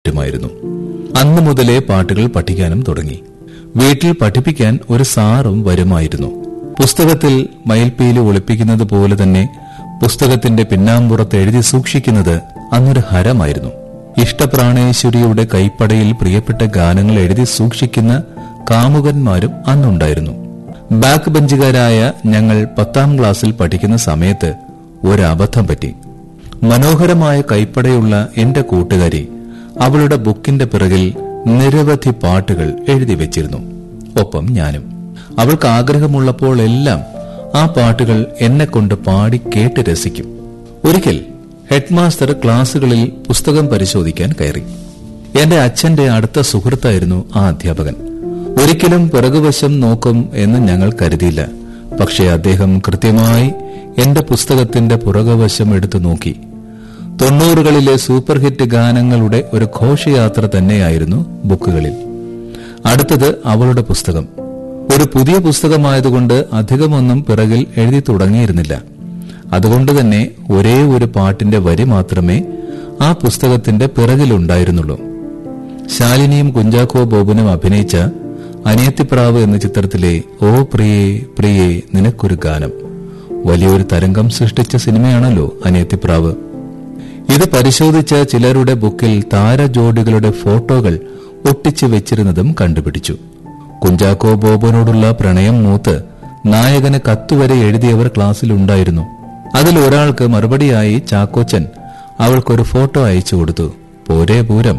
പറ്റുമായിരുന്നു അന്നു മുതലേ പാട്ടുകൾ പഠിക്കാനും തുടങ്ങി വീട്ടിൽ പഠിപ്പിക്കാൻ ഒരു സാറും വരുമായിരുന്നു പുസ്തകത്തിൽ മയിൽപ്പീല് ഒളിപ്പിക്കുന്നത് പോലെ തന്നെ പുസ്തകത്തിന്റെ പിന്നാമ്പുറത്ത് എഴുതി സൂക്ഷിക്കുന്നത് അന്നൊരു ഹരമായിരുന്നു ഇഷ്ടപ്രാണേശ്വരിയുടെ കൈപ്പടയിൽ പ്രിയപ്പെട്ട ഗാനങ്ങൾ എഴുതി സൂക്ഷിക്കുന്ന കാമുകന്മാരും അന്നുണ്ടായിരുന്നു ബാക്ക് ബെഞ്ചുകാരായ ഞങ്ങൾ പത്താം ക്ലാസ്സിൽ പഠിക്കുന്ന സമയത്ത് ഒരു അബദ്ധം പറ്റി മനോഹരമായ കൈപ്പടയുള്ള എന്റെ കൂട്ടുകാരി അവളുടെ ബുക്കിന്റെ പിറകിൽ നിരവധി പാട്ടുകൾ എഴുതി വെച്ചിരുന്നു ഒപ്പം ഞാനും അവൾക്ക് ആഗ്രഹമുള്ളപ്പോൾ എല്ലാം ആ പാട്ടുകൾ എന്നെ കൊണ്ട് പാടി കേട്ട് രസിക്കും ഒരിക്കൽ ഹെഡ്മാസ്റ്റർ ക്ലാസുകളിൽ പുസ്തകം പരിശോധിക്കാൻ കയറി എന്റെ അച്ഛന്റെ അടുത്ത സുഹൃത്തായിരുന്നു ആ അധ്യാപകൻ ഒരിക്കലും പിറകുവശം നോക്കും എന്ന് ഞങ്ങൾ കരുതിയില്ല പക്ഷേ അദ്ദേഹം കൃത്യമായി എന്റെ പുസ്തകത്തിന്റെ പുറകുവശം എടുത്തു നോക്കി തൊണ്ണൂറുകളിലെ സൂപ്പർ ഹിറ്റ് ഗാനങ്ങളുടെ ഒരു ഘോഷയാത്ര തന്നെയായിരുന്നു ബുക്കുകളിൽ അടുത്തത് അവളുടെ പുസ്തകം ഒരു പുതിയ പുസ്തകമായതുകൊണ്ട് അധികമൊന്നും പിറകിൽ എഴുതി തുടങ്ങിയിരുന്നില്ല അതുകൊണ്ട് തന്നെ ഒരേ ഒരു പാട്ടിന്റെ വരി മാത്രമേ ആ പുസ്തകത്തിന്റെ പിറകിലുണ്ടായിരുന്നുള്ളൂ ശാലിനിയും കുഞ്ചാക്കോ ബോബനും അഭിനയിച്ച അനിയത്തിപ്രാവ് എന്ന ചിത്രത്തിലെ ഓ പ്രിയേ പ്രിയേ നിനക്കൊരു ഗാനം വലിയൊരു തരംഗം സൃഷ്ടിച്ച സിനിമയാണല്ലോ അനിയത്തിപ്രാവ് ഇത് പരിശോധിച്ച ചിലരുടെ ബുക്കിൽ താരജോഡികളുടെ ഫോട്ടോകൾ ഒട്ടിച്ചു വെച്ചിരുന്നതും കണ്ടുപിടിച്ചു കുഞ്ചാക്കോ ബോബനോടുള്ള പ്രണയം മൂത്ത് നായകന് കത്തുവരെ എഴുതിയവർ ക്ലാസ്സിലുണ്ടായിരുന്നു അതിൽ ഒരാൾക്ക് മറുപടിയായി ചാക്കോച്ചൻ അവൾക്കൊരു ഫോട്ടോ അയച്ചു കൊടുത്തു പോരേ പൂരം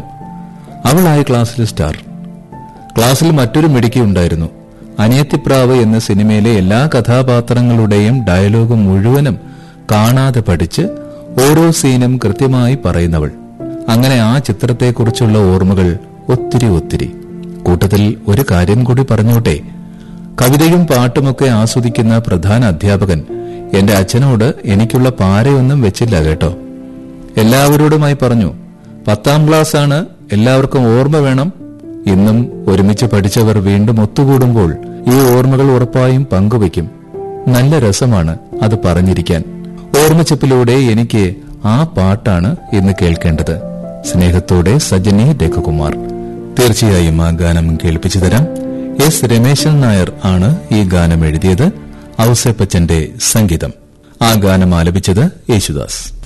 അവളായി ക്ലാസ്സിൽ സ്റ്റാർ ക്ലാസ്സിൽ മറ്റൊരു മിടുക്കി ഉണ്ടായിരുന്നു അനിയത്തിപ്രാവ് എന്ന സിനിമയിലെ എല്ലാ കഥാപാത്രങ്ങളുടെയും ഡയലോഗ് മുഴുവനും കാണാതെ പഠിച്ച് ഓരോ സീനും കൃത്യമായി പറയുന്നവൾ അങ്ങനെ ആ ചിത്രത്തെക്കുറിച്ചുള്ള ഓർമ്മകൾ ഒത്തിരി ഒത്തിരി കൂട്ടത്തിൽ ഒരു കാര്യം കൂടി പറഞ്ഞോട്ടെ കവിതയും പാട്ടുമൊക്കെ ആസ്വദിക്കുന്ന പ്രധാന അധ്യാപകൻ എന്റെ അച്ഛനോട് എനിക്കുള്ള പാരയൊന്നും വെച്ചില്ല കേട്ടോ എല്ലാവരോടുമായി പറഞ്ഞു പത്താം ക്ലാസ് ആണ് എല്ലാവർക്കും ഓർമ്മ വേണം ഇന്നും ഒരുമിച്ച് പഠിച്ചവർ വീണ്ടും ഒത്തുകൂടുമ്പോൾ ഈ ഓർമ്മകൾ ഉറപ്പായും പങ്കുവയ്ക്കും നല്ല രസമാണ് അത് പറഞ്ഞിരിക്കാൻ ഓർമ്മച്ചപ്പിലൂടെ എനിക്ക് ആ പാട്ടാണ് ഇന്ന് കേൾക്കേണ്ടത് സ്നേഹത്തോടെ സജനി രഘുകുമാർ തീർച്ചയായും ആ ഗാനം കേൾപ്പിച്ചു തരാം എസ് രമേശൻ നായർ ആണ് ഈ ഗാനം എഴുതിയത് ഔസേപ്പച്ചന്റെ സംഗീതം ആ ഗാനം ആലപിച്ചത് യേശുദാസ്